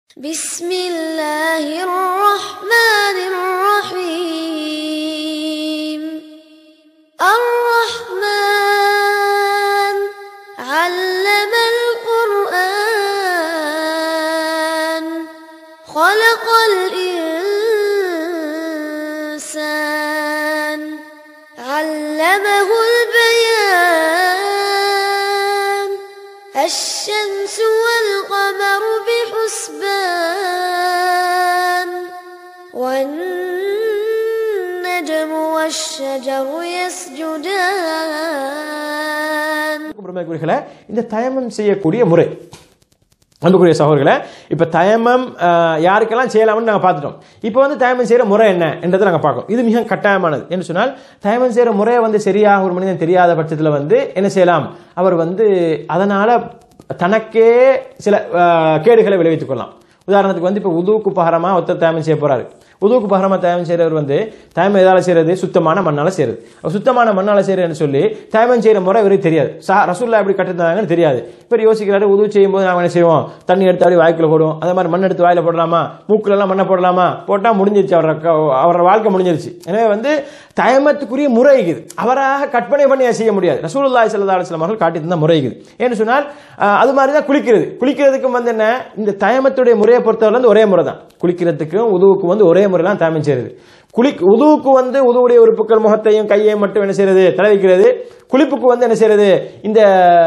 بسم الله الرحمن الرحيم الرحمن علم القرآن خلق الإنسان علمه البيان الشمس والقمر بحسبان والنجم والشجر يسجدان பெருமைக்குரியர்களே இந்த தயமம் செய்யக்கூடிய முறை அன்புக்குரிய சகோதரர்களே இப்போ தயமம் அஹ், யாருக்கெல்லாம் செய்யலாம்னு நாங்கள் பார்த்துட்டோம் இப்போ வந்து தயமம் செய்கிற முறை என்ன என்றதை நாங்கள் பார்க்கணும் இது மிக கட்டாயமானது என்று சொன்னால் தயமம் செய்கிற முறையை வந்து சரியாக ஒரு மனிதன் தெரியாத பட்சத்தில் வந்து என்ன செய்யலாம் அவர் வந்து அதனால் தனக்கே சில அஹ், கேடுகளை விளைவித்துக் கொள்ளலாம் உதாரணத்துக்கு வந்து இப்போ உதுவுக்கு பகரமாக ஒருத்தர் தயமம் செய்ய போறாரு உதுவுக்கு பகரமாக தயமம் செய்கிறவர் வந்து தயமம் எதால செய்யறது சுத்தமான மண்ணால செய்யறது அப்ப சுத்தமான மண்ணால செய்யறதுன்னு சொல்லி தயமம் செய்யற முறை இவருக்கு தெரியாது சா ரசூல்லா எப்படி கட்டிருந்தாங்கன்னு தெரியாது இவர் யோசிக்கிறாரு உதவு செய்யும் போது நாம என்ன செய்வோம் தண்ணி எடுத்து அப்படியே வாய்க்குள்ள போடுவோம் அதே மாதிரி மண் எடுத்து வாயில போடலாமா மூக்குல எல்லாம் மண்ணை போடலாமா போட்டா முடிஞ்சிருச்சு அவர அவரோட வாழ்க்கை முடிஞ்சிருச்சு எனவே வந்து தயமத்துக்குரிய முறை இருக்குது அவராக கற்பனை பண்ணி அதை செய்ய முடியாது ரசூலுல்லாஹி ஸல்லல்லாஹு அலைஹி வஸல்லம் அவர்கள் காட்டி தந்த முறை இருக்குது ஏன்னு சொன்னால் அஹ், அது மாதிரி தான் குளிக்கிறது குளிக்கிறதுக்கும் வந்து என்ன இந்த தயமத்துடைய முறையை பொறுத்தவரை வந்து ஒரே முறை தான் குளிக்கிறதுக்கும் உதுவுக்கும் வந்து ஒரே முறை தான் தயமம் செய்யறது குளி உதுவுக்கு வந்து உதுவுடைய உறுப்புகள் முகத்தையும் கையையும் மட்டும் என்ன செய்யறது தடவிக்கிறது குளிப்புக்கு வந்து என்ன செய்யறது இந்த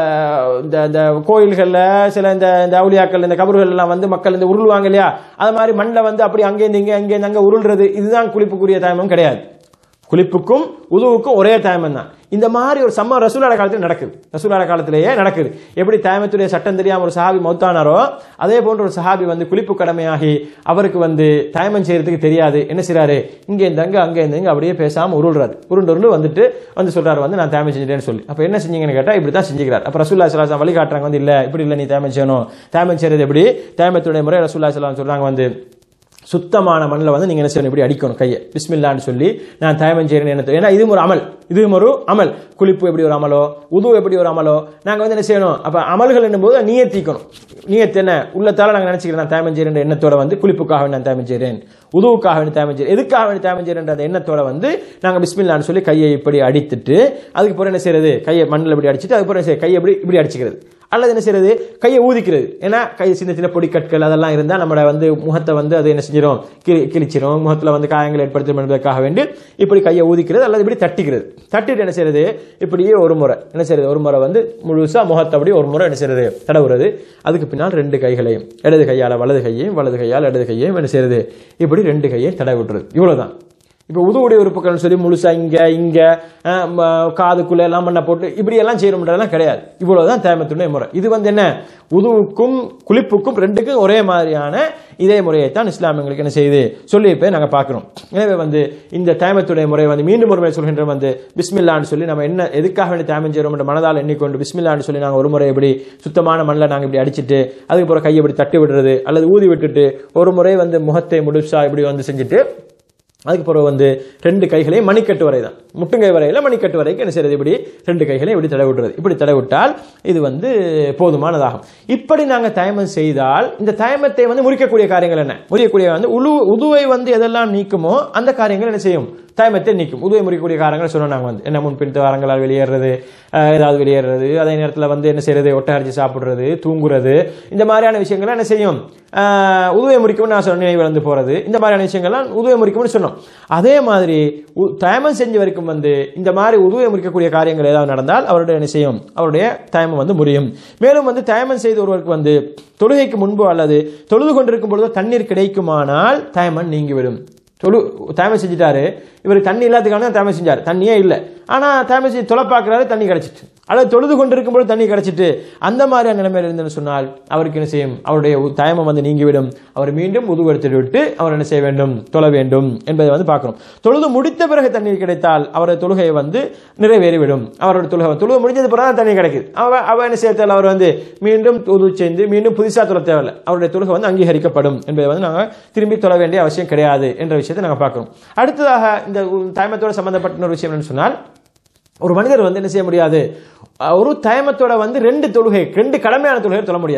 இந்த இந்த கோயில்கள்ல சில இந்த இந்த அவுளியாக்கள் இந்த கபறுகள் எல்லாம் வந்து மக்கள் இந்த உருள்வாங்க இல்லையா அது மாதிரி மண்ணில் வந்து அப்படி அங்கேருந்து இங்கே அங்கேருந்து அங்கே உருள்றது இதுதான் குளிப்புக்குரிய தயமம் கிடையாது குளிப்புக்கும் உதுவுக்கும் ஒரே தயமம் தான் இந்த மாதிரி ஒரு சம்ம ரசூலாட காலத்தில் நடக்குது ரசூலாட காலத்திலேயே நடக்குது எப்படி தயமத்துடைய சட்டம் தெரியாம ஒரு சஹாபி மௌத்தானாரோ அதே போன்ற ஒரு சஹாபி வந்து குளிப்பு கடமையாகி அவருக்கு வந்து தயமம் செய்யறதுக்கு தெரியாது என்ன செய்றாரு இங்கே இருந்தாங்க அங்கே இருந்தாங்க அப்படியே பேசாம உருள்றாரு உருண்டு உருண்டு வந்துட்டு வந்து சொல்றாரு வந்து நான் தயமம் செஞ்சுட்டேன்னு சொல்லி அப்ப என்ன செஞ்சீங்கன்னு கேட்டா இப்படி தான் செஞ்சுக்கிறார் அப்ப ரசூல்லா சலாசம் வழி காட்டுறாங்க வந்து இல்ல இப்படி இல்லை நீ தயமம் செய்யணும் தயமம் செய்யறது எப்படி தயமத்துடைய முறை ரசூல்லா சலாம் சொல்றாங்க வந்து சுத்தமான மண்ணில் வந்து நீங்க என்ன செய்யணும் இப்படி அடிக்கணும் கையை பிஸ்மில்லான்னு சொல்லி நான் தயமம் செய்யறேன் என்ன ஏன்னா இதுவும் ஒரு அமல் இதுவும் ஒரு அமல் குளிப்பு எப்படி ஒரு அமலோ உது எப்படி ஒரு அமலோ நாங்க வந்து என்ன செய்யணும் அப்ப அமல்கள் என்னும்போது நீயத்திக்கணும் நீயத்து என்ன உள்ளத்தால நாங்க நினைச்சுக்கிறேன் நான் தயமம் செய்யறேன் எண்ணத்தோட வந்து குளிப்புக்காக வேண்டி நான் தயமம் செய்கிறேன் உதுவுக்காக வேண்டி தயமம் செய்கிறேன் எதுக்காக வேண்டி தயமம் செய்கிறேன் அந்த எண்ணத்தோட வந்து நாங்க பிஸ்மில்லான்னு சொல்லி கையை இப்படி அடித்துட்டு அதுக்கு பிறகு என்ன செய்யறது கையை மண்ணில் இப்படி அடிச்சுட்டு அதுக்கு பிறகு என்ன செய்ய கையை இப்படி இப்படி அடிச்சுக்கிறது அல்லது என்ன செய்யறது கையை ஊதிக்கிறது ஏன்னா கை சின்ன சின்ன பொடிக்கற்கள் அதெல்லாம் இருந்தால் நம்மளோட வந்து முகத்தை வந்து அது என்ன செஞ்சிடும் கி கிழிச்சிரும் முகத்தில் வந்து காயங்கள் ஏற்படுத்தும் என்பதற்காக வேண்டி இப்படி கையை ஊதிக்கிறது அல்லது இப்படி தட்டிக்கிறது தட்டிட்டு என்ன செய்யறது இப்படியே ஒரு முறை என்ன செய்யறது ஒரு முறை வந்து முழுசா முகத்தை அப்படி ஒரு முறை என்ன செய்யறது தடவுறது அதுக்கு பின்னால் ரெண்டு கைகளையும் இடது கையால் வலது கையையும் வலது கையால் இடது கையையும் என்ன செய்யறது இப்படி ரெண்டு கையை தடவி விட்டுறது இவ்வளவுதான் இப்போ உதவுடைய உறுப்புகள் சொல்லி முழுசா இங்க இங்க அஹ், ம, காதுக்குள்ள எல்லாம் மண்ணை போட்டு இப்படி எல்லாம் செய்யணும்ன்றதெல்லாம் கிடையாது இவ்வளவுதான் தேமத்துடைய முறை இது வந்து என்ன உதுவுக்கும் குளிப்புக்கும் ரெண்டுக்கும் ஒரே மாதிரியான இதே முறையை தான் இஸ்லாம் எங்களுக்கு என்ன செய்யுது சொல்லியிருப்பே நாங்கள் பார்க்குறோம் எனவே வந்து இந்த தேமத்துடைய முறை வந்து மீண்டும் ஒரு முறை சொல்கின்ற வந்து பிஸ்மில்லான்னு சொல்லி நம்ம என்ன எதுக்காக வேண்டி தேமம் செய்கிறோம் என்ற மனதால் எண்ணிக்கொண்டு பிஸ்மில்லான்னு சொல்லி நாங்கள் ஒரு முறை இப்படி சுத்தமான மண்ணில் நாங்கள் இப்படி அடிச்சிட்டு அதுக்கு பிறகு கையை இப்படி தட்டி விடுறது அல்லது ஊதி விட்டுட்டு ஒரு முறை வந்து முகத்தை முழுசா இப்படி வந்து செஞ்சுட்டு அதுக்கு பிறகு வந்து ரெண்டு கைகளையும் மணிக்கட்டு வரை தான் முட்டுங்கை வரையில மணிக்கட்டு வரைக்கும் என்ன செய்யறது இப்படி ரெண்டு கைகளையும் இப்படி தடை விடுறது இப்படி தடை விட்டால் இது வந்து போதுமானதாகும் இப்படி நாங்கள் தயமம் செய்தால் இந்த தயமத்தை வந்து முறிக்கக்கூடிய காரியங்கள் என்ன முறிக்கக்கூடிய வந்து உழு உதுவை வந்து எதெல்லாம் நீக்குமோ அந்த காரியங்கள் என்ன செய்யும் தயமத்தை நீக்கும் உதுவை முறிக்கக்கூடிய காரியங்கள் சொன்னோம் நாங்கள் வந்து என்ன முன்பின் வாரங்களால் வெளியேறது அஹ், ஏதாவது வெளியேறது அதே நேரத்தில் வந்து என்ன செய்யறது ஒட்டை அரிச்சு சாப்பிடுறது தூங்குறது இந்த மாதிரியான விஷயங்கள் என்ன செய்யும் அஹ், உதுவை முறிக்கும்னு நான் சொன்ன நினைவு வந்து போறது இந்த மாதிரியான விஷயங்கள்லாம் உதுவை முறிக்கும்னு சொன்னோம் அதே மாதிரி உ- தயமம் செஞ்ச வரைக்கும் வந்து இந்த மாதிரி உதுவை முறிக்கக்கூடிய காரியங்கள் ஏதாவது நடந்தால் அவருடைய என்ன செய்யும் அவருடைய தயமம் வந்து முறியும் மேலும் வந்து தயமம் செய்த ஒருவருக்கு வந்து தொழுகைக்கு முன்போ அல்லது தொழுது கொண்டிருக்கும் பொழுதோ தண்ணீர் கிடைக்குமானால் தயமம் நீங்கிவிடும் தொழு தயமம் செஞ்சுட்டாரு இவர் தண்ணி இல்லாததுக்கான தான் தயமம் செஞ்சார் தண்ணியே இல்லை ஆனால் தயமம் செஞ்சு தொலை பார்க்குறாரு தண்ணி கிடைச்சிட்டு அல்லது தொழுது கொண்டிருக்கும் போது தண்ணி கிடைச்சிட்டு அந்த மாதிரியான நிலைமையில் இருந்துன்னு சொன்னால் அவருக்கு என்ன செய்யும் அவருடைய உ- தயமம் வந்து நீங்கிவிடும் அவர் மீண்டும் உதுவு எடுத்துட்டு விட்டு அவர் என்ன செய்ய வேண்டும் தொழ வேண்டும் என்பதை வந்து பார்க்கணும் தொழுது முடித்த பிறகு தண்ணீர் கிடைத்தால் அவரது தொழுகையை வந்து நிறைவேறிவிடும் அவரோட தொழுகை தொழுகை முடிஞ்சது பிறகு தான் தண்ணி கிடைக்குது அவ அவ என்ன செய்ய தேவையில்ல அவர் வந்து மீண்டும் உது செய்து மீண்டும் புதுசாக தொழ தேவையில்லை அவருடைய தொழுகை வந்து அங்கீகரிக்கப்படும் என்பதை வந்து நாங்கள் திரும்பி தொழ வேண்டிய அவசியம் கிடையாது என்ற விஷயத்தை நாங்கள் பார்க்கிறோம் அடுத்ததாக இந்த தயமத்தோடு சம்பந்தப்பட்ட ஒரு விஷயம் என்னன்னு சொன்னால் ஒரு மனிதர் வந்து என்ன செய்ய முடியாது அஹ் ஒரு தயமத்தோட வந்து ரெண்டு தொழுகை ரெண்டு கடமையான தொழுகை தொழ முடியாது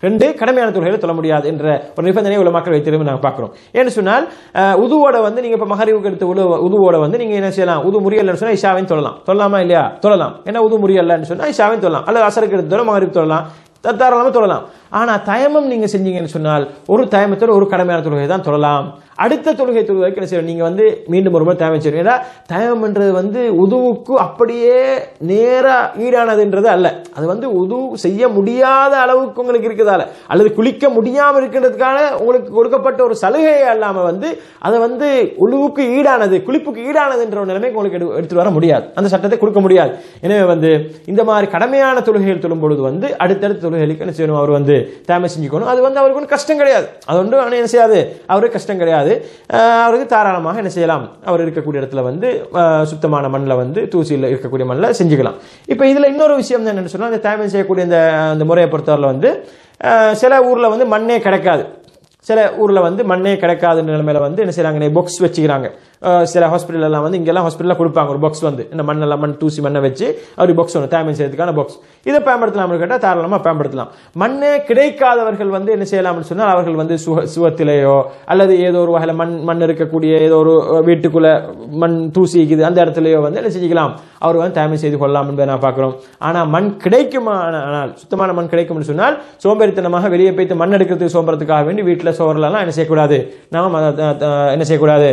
ரெண்டு கடமையான தொழுகைகளை தொழ முடியாது என்ற ஒரு நிபந்தனை உள்ள மக்கள் வைத்திருக்கும் நாங்கள் பார்க்குறோம் ஏன்னு சொன்னால் அஹ், உதுவோட வந்து நீங்கள் இப்போ மகரிவுக்கு எடுத்த உது உதுவோட வந்து நீங்கள் என்ன செய்யலாம் உது முறியல்னு சொன்னால் இஷாவையும் தொழலாம் தொழலாமா இல்லையா தொழலாம் ஏன்னா உது முறியல்லன்னு சொன்னால் இஷாவையும் தொழலாம் அல்லது அசருக்கு எடுத்து தொழலாம் மகரிவு தொழலாம் த- தாராளமா தொழலாம் ஆனா தயமம் நீங்க செஞ்சீங்கன்னு சொன்னால் ஒரு தயமத்தோட ஒரு கடமையான தொழுகை தான் தொழலாம் அடுத்த தொழுகை தொழுகைக்கு என்ன செய்யணும் நீங்க வந்து மீண்டும் ஒரு முறை தயமம் செய்யணும் ஏன்னா தயமம்ன்றது வந்து உதுவுக்கு அப்படியே நேரா ஈடானதுன்றது அல்ல அது வந்து உது செய்ய முடியாத அளவுக்கு உங்களுக்கு இருக்குதால அல்லது குளிக்க முடியாம இருக்கின்றதுக்கான உங்களுக்கு கொடுக்கப்பட்ட ஒரு சலுகை அல்லாம வந்து அதை வந்து உழுவுக்கு ஈடானது குளிப்புக்கு ஈடானதுன்ற ஒரு நிலைமைக்கு உங்களுக்கு எடு- எடுத்துட்டு வர முடியாது அந்த சட்டத்தை கொடுக்க முடியாது எனவே வந்து இந்த மாதிரி கடமையான தொழுகைகள் தொழும் பொழுது வந்து அடுத்தடுத்த தொழுகைகளுக்கு என்ன செய்யணும் அவர் வந்து தேமை செஞ்சுக்கணும் அது வந்து அவருக்கு ஒன்றும் கஷ்டம் கிடையாது அது ஒன்றும் ஆனா என்ன செய்யாது அவருக்கு கஷ்டம் கிடையாது அஹ் அவருக்கு தாராளமாக என்ன செய்யலாம் அவர் இருக்கக்கூடிய இடத்துல வந்து அஹ், சுத்தமான மண்ணில் வந்து தூசியில் இருக்கக்கூடிய மண்ணில் செஞ்சுக்கலாம் இப்போ இதில் இன்னொரு விஷயம் என்னன்னு சொன்னால் இந்த தேமை செய்யக்கூடிய இந்த அந்த முறையை பொறுத்தவரையில் வந்து அஹ், சில ஊரில் வந்து மண்ணே கிடைக்காது சில ஊரில் வந்து மண்ணே கிடைக்காத நிலைமையில வந்து என்ன செய்றாங்க பாக்ஸ் வச்சுக்கிறாங்க அஹ் சில ஹாஸ்பிட்டல் எல்லாம் வந்து இங்கெல்லாம் ஹாஸ்பிட்டலில் கொடுப்பாங்க ஒரு பாக்ஸ் வந்து இந்த மண்ணெல்லாம் மண் தூசி மண்ணை வச்சு ஒரு பாக்ஸ் ஒன்று தாய்மன் செய்யறதுக்கான பாக்ஸ் இதை பயன்படுத்தலாம்னு கேட்டால் தாராளமாக பயன்படுத்தலாம் மண்ணே கிடைக்காதவர்கள் வந்து என்ன செய்யலாம்னு சொன்னால் அவர்கள் வந்து சுக சுவத்திலேயோ அல்லது ஏதோ ஒரு வகையில் மண் மண் இருக்கக்கூடிய ஏதோ ஒரு அஹ், வீட்டுக்குள்ள மண் தூசி இருக்குது அந்த இடத்துலயோ வந்து என்ன செஞ்சுக்கலாம் அவர் வந்து தாய்மை செய்து கொள்ளலாம் என்பதை நான் பார்க்குறோம் ஆனால் மண் கிடைக்குமா ஆனால் சுத்தமான மண் கிடைக்கும்னு சொன்னால் சோம்பேறித்தனமாக வெளியே போய்த்து மண் எடுக்கிறதுக்கு சோம்புறதுக்காக வேண்டி வீட்டில் சோறலாம் என்ன செய்யக்கூடாது நாம் அதை, அஹ், அஹ், என்ன செய்யக்கூடாது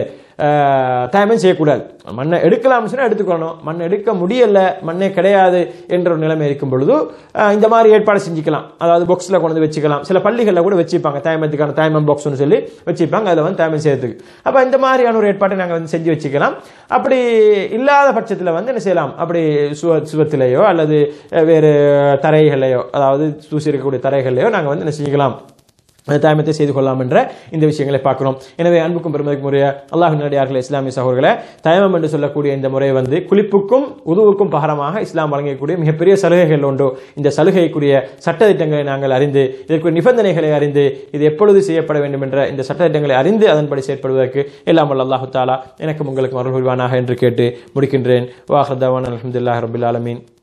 தாயமே செய்யக்கூடாது மண்ணை எடுக்கலாம்னு சொன்னால் எடுத்துக்கணும் மண் எடுக்க முடியல மண்ணே கிடையாது என்ற ஒரு நிலைமை இருக்கும் பொழுது அஹ், இந்த மாதிரி ஏற்பாடு செஞ்சுக்கலாம் அதாவது பாக்ஸில் கொண்டு வந்து வச்சுக்கலாம் சில பள்ளிகளில் கூட வச்சுப்பாங்க தாயமத்துக்கான தாயமம் பாக்ஸ்னு சொல்லி வச்சுப்பாங்க அதில் வந்து தாயமம் செய்யறதுக்கு அப்போ இந்த மாதிரியான ஒரு ஏற்பாட்டை நாங்கள் வந்து செஞ்சு வச்சுக்கலாம் அப்படி இல்லாத பட்சத்தில் வந்து என்ன செய்யலாம் அப்படி சுவ சுவத்திலேயோ அல்லது அஹ், வேறு தரைகளையோ அதாவது தூசி இருக்கக்கூடிய தரைகளையோ நாங்கள் வந்து என்ன செஞ்சுக்கலாம் தாயமத்தை செய்து கொள்ளலாம் என்ற இந்த விஷயங்களை பார்க்கிறோம் எனவே அன்புக்கும் பெருமதிக்கும் முறைய அல்லாஹ் நடிகார்கள் இஸ்லாமிய சகோதரர்களே தயமம் என்று சொல்லக்கூடிய இந்த முறை வந்து குளிப்புக்கும் உதுவுக்கும் பகரமாக இஸ்லாம் வழங்கக்கூடிய மிகப்பெரிய சலுகைகள் உண்டு இந்த சலுகைக்குரிய சட்டத்திட்டங்களை நாங்கள் அறிந்து இதற்கு நிபந்தனைகளை அறிந்து இது எப்பொழுது செய்யப்பட வேண்டும் என்ற இந்த சட்டத்திட்டங்களை அறிந்து அதன்படி செயற்படுவதற்கு எல்லாம் வல்ல அல்லாஹு தாலா எனக்கும் உங்களுக்கும் அருள் புரிவானாக என்று கேட்டு முடிக்கின்றேன் வாஹர்தவான் அலமதுல்லாஹ் ரபுல் ஆலமீன்